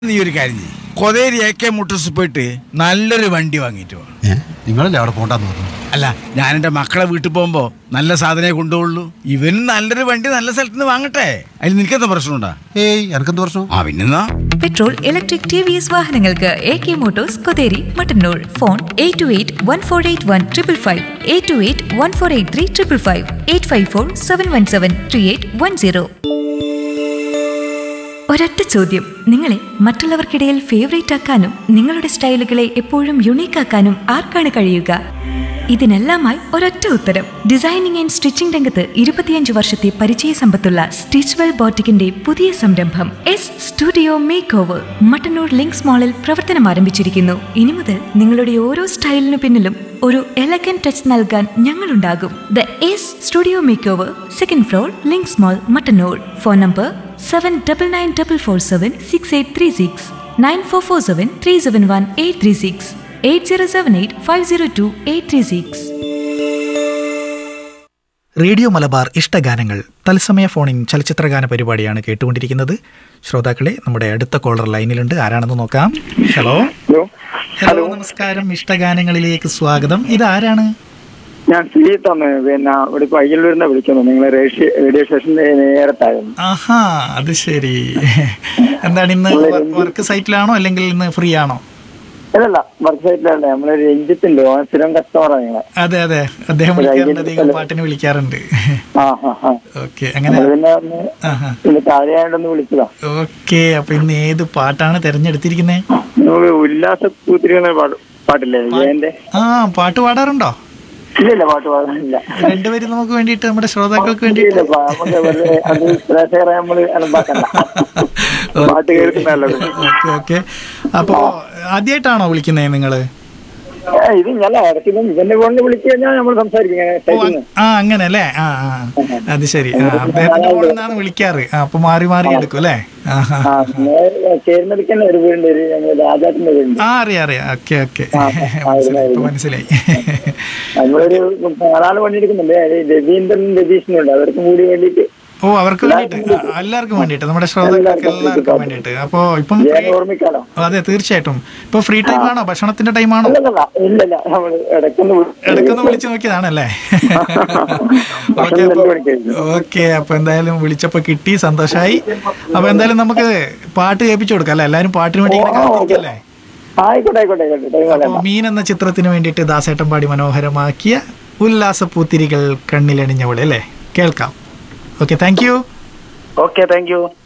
നീ ഒരു കാര്യം ചെയ്യ് കൊതേരി എ കെ മോട്ടോഴ്സ് പോയിട്ട് നല്ലൊരു വണ്ടി വാങ്ങിയിട്ട് വാ ഏ നിങ്ങളല്ലേ അവിടെ പോണ്ടെന്ന് പറഞ്ഞു അല്ല ഞാൻ എൻ്റെ മക്കളെ വീട്ടിൽ പോകുമ്പോൾ നല്ല സാധനമേ കൊണ്ടുപോകുള്ളൂ ഇവനും നല്ലൊരു വണ്ടി നല്ല സ്ഥലത്ത് നിന്ന് വാങ്ങട്ടെ അതിൽ നിനക്കെന്താ പ്രശ്നമുണ്ടാ ഏയ് എനക്കെന്ത് പ്രശ്നം ആ പിന്നെന്നാ petrol electric T V S വാഹനങ്ങൾക്ക് A K motors Kotheri Mattannur phone eight two eight one four eight one triple five eight two eight one four eight three triple five eight five four seven one seven three eight one zero ഒരൊറ്റ ചോദ്യം നിങ്ങളെ മറ്റുള്ളവർക്കിടയിൽ favourite ആക്കാനും നിങ്ങളുടെ സ്റ്റൈലുകളെ എപ്പോഴും unique ആക്കാനും ആർക്കാണ് കഴിയുക ഇതിനെല്ലാമായി ഒരൊറ്റ ഉത്തരം ഡിസൈനിങ് ആൻഡ് സ്റ്റിച്ചിംഗ് രംഗത്ത് ഇരുപത്തിയഞ്ച് വർഷത്തെ പരിചയ സമ്പത്തുള്ള സ്റ്റിച്ച്വെൽ ബോട്ടിക്കിന്റെ പുതിയ സംരംഭം S studio make over Mattannur Links മാളിൽ പ്രവർത്തനം ആരംഭിച്ചിരിക്കുന്നു ഇനി മുതൽ നിങ്ങളുടെ ഓരോ സ്റ്റൈലിനു പിന്നിലും ഒരു എലഗൻ ടച്ച് നൽകാൻ ഞങ്ങളുണ്ടാകും the S studio make over second floor Links mall Mattannur phone number seven double nine double four seven six eight three six nine four four seven three seven one eight three six eight zero seven eight five zero two eight three six radio Malabar ഇഷ്ടഗാനങ്ങൾ തത്സമയ ഫോണിൻ ചലച്ചിത്രഗാന പരിപാടിയാണ് കേട്ടുകൊണ്ടിരിക്കുന്നത് ശ്രോതാക്കളെ നമ്മുടെ അടുത്ത collar ലൈനിലുണ്ട് ആരാണെന്ന് നോക്കാം hello hello hello നമസ്കാരം ഇഷ്ടഗാനങ്ങളിലേക്ക് സ്വാഗതം ഇത് ആരാണ് ഞാൻ ശ്രീത്താണ് പിന്നെ ഇവിടെ ഇപ്പൊ അയ്യല്ലൂരിന്ന് വിളിക്കുന്നു നിങ്ങൾ റേഡിയോ റേഡിയോ സ്റ്റേഷന്റെ നേരത്തായിരുന്നു ആഹാ അത് ശരി എന്താണ് ഇന്ന് വർക്ക് സൈറ്റിലാണോ അല്ലെങ്കിൽ ഇന്ന് ഫ്രീ ആണോ അല്ലല്ല വർക്ക് സൈറ്റിലല്ല നമ്മളെ രഞ്ജിത്തുണ്ട് ഓൻ സ്ഥിരം കസ്റ്റമറാണ് നിങ്ങളെ അതെ അതെ അദ്ദേഹം വിളിക്കാറുണ്ട് അധികം പാട്ടിന് വിളിക്കാറുണ്ട് ആ ആ ആ ഓക്കെ അങ്ങനെ അത് പിന്നെ ഒന്ന് ആഹാ പിന്നെ താഴെയായിട്ടൊന്ന് വിളിച്ചതാ ഓക്കെ അപ്പൊ ഇന്ന് ഏത് പാട്ടാണ് തെരഞ്ഞെടുത്തിരിക്കുന്നത് നമുക്ക് ഉല്ലാസ പൂത്തിരി എന്ന പാട്ട് പാട്ടില്ലേ ജയന്റെ ആ പാട്ട് പാടാറുണ്ടോ ഇല്ല ഇല്ല പാട്ട് പാടാനില്ല രണ്ടുപേരും നമുക്ക് വേണ്ടിയിട്ട് നമ്മുടെ ശ്രോതാക്കൾക്ക് ഇല്ല വേണ്ടിയിട്ട് പ- നമുക്ക് വെറുതെ അത് പ്രേക്ഷകരെ നമ്മള് അലമ്പാക്കണ്ട പാട്ട് കേൾക്കുന്നല്ലോ ഓക്കെ ഓക്കെ അപ്പോ ആദ്യമായിട്ടാണോ വിളിക്കുന്നത് നിങ്ങള് ഇത് ഞാൻ ഇടയ്ക്ക് ഇവന്റെ ഫോണിൽ വിളിച്ചു കഴിഞ്ഞാൽ നമ്മൾ സംസാരിക്കും ഇങ്ങനെ ഓ, സ്റ്റേജിൽ അ- ആ അങ്ങനെ അല്ലേ ആ ആ അത് ശരി ആ അദ്ദേഹത്തിന്റെ ഫോണിൽ നിന്നാണ് വിളിക്കാറ് ആ അപ്പൊ മാറി മാറി എടുക്കും അല്ലേ ആ ആ. ആ പിന്നെ ചേർന്നെടുക്കുന്ന ഒരു വീടുണ്ട് ഒരു ഞങ്ങൾ രാജാത്തിന്റെ വീടുണ്ട് ആ അറിയാം അറിയാം ഓക്കെ ഓക്കെ ആ, മനസ്സിലായി ഇപ്പൊ മനസ്സിലായി നമ്മളൊരു നാലാള് പണിയെടുക്കുന്നുണ്ട് അത് രവീന്ദ്രനും രതീഷിനും ഉണ്ട് അവർക്കും കൂടി വേണ്ടിയിട്ട് ഓ അവർക്ക് വേണ്ടിയിട്ട് ആ, എല്ലാവർക്കും വേണ്ടിയിട്ട് നമ്മുടെ ശ്രോതാക്കൾക്ക് എല്ലാവർക്കും വേണ്ടിയിട്ട് അപ്പോ ഇപ്പം ഞാൻ free- ഓർമ്മിക്കാലോ അതെ തീർച്ചയായിട്ടും ഇപ്പൊ ഫ്രീ ടൈം ആണോ ഭക്ഷണത്തിന്റെ ടൈം ആണോ അല്ലല്ല ഇല്ലല്ല നമ്മള് ഇടയ്ക്കൊന്ന് വിളി- ഇടയ്ക്കൊന്ന് വിളിച്ചു നോക്കിയതാണല്ലേ ഓക്കെ ഭക്ഷണം അപ്പൊ രണ്ട് മണിക്കായിരിക്കും. ഓക്കെ അപ്പൊ എന്തായാലും വിളിച്ചപ്പോ കിട്ടി സന്തോഷായി അപ്പൊ എന്തായാലും നമുക്ക് പാട്ട് കേൾപ്പിച്ചു കൊടുക്കാം അല്ലെ എല്ലാരും പാട്ടിന് വേണ്ടി ഇങ്ങനെ കാത്തിരിക്കല്ലേ ആയിക്കോട്ടെ ആയിക്കോട്ടെ ആയിക്കോട്ടെ ടൈം അപ്പൊ കളയണ്ട മീൻ എന്ന ചിത്രത്തിന് വേണ്ടിയിട്ട് ദാസേട്ടൻ പാടി മനോഹരമാക്കിയ ഉല്ലാസപ്പൂത്തിരികൾ കണ്ണിലണിഞ്ഞവളെ അല്ലേ കേൾക്കാം okay thank you okay thank U